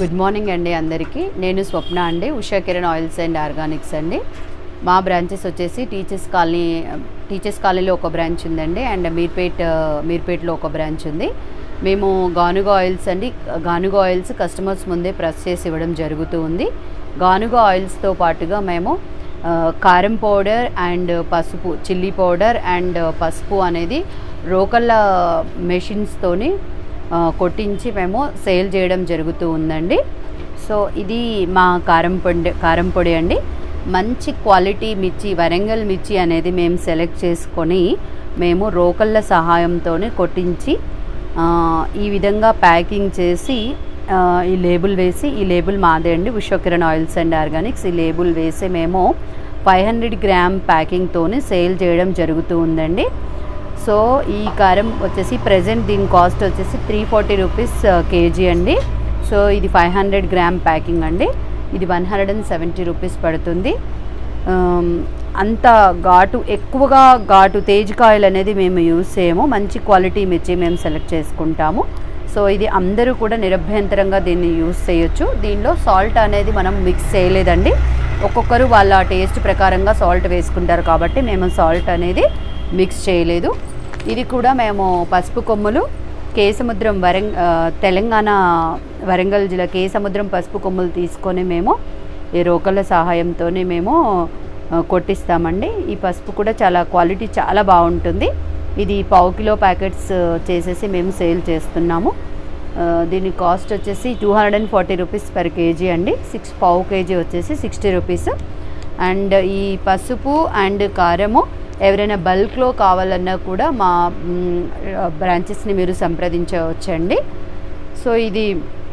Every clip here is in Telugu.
గుడ్ మార్నింగ్ అండి అందరికీ నేను స్వప్న అండి Usha Kiran oils and organics అండి మా బ్రాంచెస్ వచ్చేసి టీచర్స్ కాలనీ టీచర్స్ కాలనీలో ఒక బ్రాంచ్ ఉందండి అండ్ మీర్పేట్ మీర్పేట్లో ఒక బ్రాంచ్ ఉంది మేము గానుగ ఆయిల్స్ అండి గానుగ ఆయిల్స్ కస్టమర్స్ ముందే ప్రెస్ చేసి ఇవ్వడం జరుగుతూ ఉంది గానుగ ఆయిల్స్తో పాటుగా మేము ఆ, కారం పౌడర్ అండ్ పసుపు చిల్లీ పౌడర్ అండ్ పసుపు అనేది రోకళ్ళ మెషిన్స్తోని ఆ, కొట్టించి మేము సేల్ చేయడం జరుగుతూ ఉందండి సో ఇది మా కారం పొడి కారం పొడి అండి మంచి క్వాలిటీ మిర్చి వరంగల్ మిర్చి అనేది మేము సెలెక్ట్ చేసుకొని మేము రోకళ్ళ సహాయంతో కొట్టించి ఆ, ఈ విధంగా ప్యాకింగ్ చేసి ఆ, ఈ లేబుల్ వేసి ఈ లేబుల్ మాదే అండి ఉషోకిరణ్ ఆయిల్స్ అండ్ ఆర్గానిక్స్ ఈ లేబుల్ వేసి మేము ఫైవ్ హండ్రెడ్ గ్రామ్ ప్యాకింగ్తోని సేల్ చేయడం జరుగుతూ ఉందండి సో ఈ కారం వచ్చేసి ప్రజెంట్ దీని కాస్ట్ వచ్చేసి త్రీ ఫార్టీ రూపీస్ కేజీ అండి సో ఇది ఫైవ్ హండ్రెడ్ గ్రామ్ ప్యాకింగ్ అండి ఇది one hundred and seventy rupees పడుతుంది ఆమ్, అంత ఘాటు ఎక్కువగా ఘాటు తేజ్ కాయలు అనేది మేము యూస్ చేయము మంచి క్వాలిటీ మిర్చి మేము సెలెక్ట్ చేసుకుంటాము సో ఇది అందరూ కూడా నిరభ్యంతరంగా దీన్ని యూస్ చేయొచ్చు దీనిలో సాల్ట్ అనేది మనం మిక్స్ చేయలేదండి ఒక్కొక్కరు వాళ్ళ టేస్ట్ ప్రకారంగా సాల్ట్ వేసుకుంటారు కాబట్టి మేము సాల్ట్ అనేది మిక్స్ చేయలేదు ఇది కూడా మేము పసుపు కొమ్ములు కేసముద్రం వరంగ ఆ, తెలంగాణ వరంగల్ జిల్లా కేసముద్రం పసుపు కొమ్ములు తీసుకొని మేము ఈ రోకళ్ళ సహాయంతోనే మేము ఆ, కొట్టిస్తామండి ఈ పసుపు కూడా చాలా క్వాలిటీ చాలా బాగుంటుంది ఇది పావు కిలో ప్యాకెట్స్ చేసేసి మేము సేల్ చేస్తున్నాము ఆ, దీని కాస్ట్ వచ్చేసి two hundred and forty rupees per KG అండి సిక్స్ పావు కేజీ వచ్చేసి సిక్స్టీ రూపీస్ అండ్ ఈ పసుపు అండ్ కారము ఎవరైనా బల్క్లో కావాలన్నా కూడా మా బ్రాంచెస్ని మీరు సంప్రదించవచ్చండి సో ఇది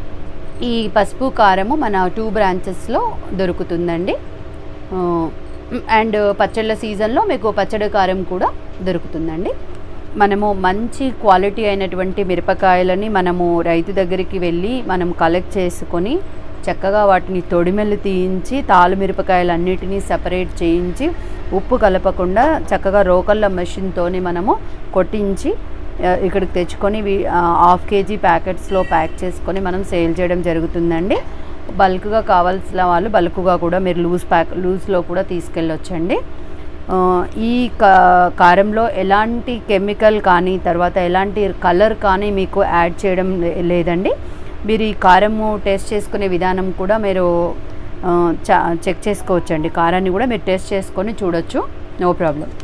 ఈ పసుపు కారము మన టూ బ్రాంచెస్లో దొరుకుతుందండి ఆ, అండ్ పచ్చళ్ళ సీజన్లో మీకు పచ్చడి కారం కూడా దొరుకుతుందండి మనము మంచి క్వాలిటీ అయినటువంటి మిరపకాయలని మనము రైతు దగ్గరికి వెళ్ళి మనం కలెక్ట్ చేసుకొని చక్కగా వాటిని తొడిమెలు తీయించి తాలు మిరపకాయలన్నిటినీ సపరేట్ చేయించి ఉప్పు కలపకుండా చక్కగా రోకళ్ళ మెషిన్తోని మనము కొట్టించి ఆ, ఇక్కడికి తెచ్చుకొని వి- ఆ, హాఫ్ కేజీ ప్యాకెట్స్లో ప్యాక్ చేసుకొని మనం సేల్ చేయడం జరుగుతుందండి బల్క్గా కావాల్సిన వాళ్ళు బల్క్గా కూడా మీరు లూజ్ ప్యాక్ లూజ్లో కూడా తీసుకెళ్ళొచ్చండి ఆ, ఈ కా- కారంలో ఎలాంటి కెమికల్ కానీ తర్వాత ఎలాంటి కలర్ కానీ మీకు యాడ్ చేయడం లే- లేదండి మీరు ఈ కారము టేస్ట్ చేసుకునే విధానం కూడా మీరు ఆ, చ చెక్ చేసుకోవచ్చండి కారాన్ని కూడా మీరు టేస్ట్ చేసుకొని చూడొచ్చు నో ప్రాబ్లం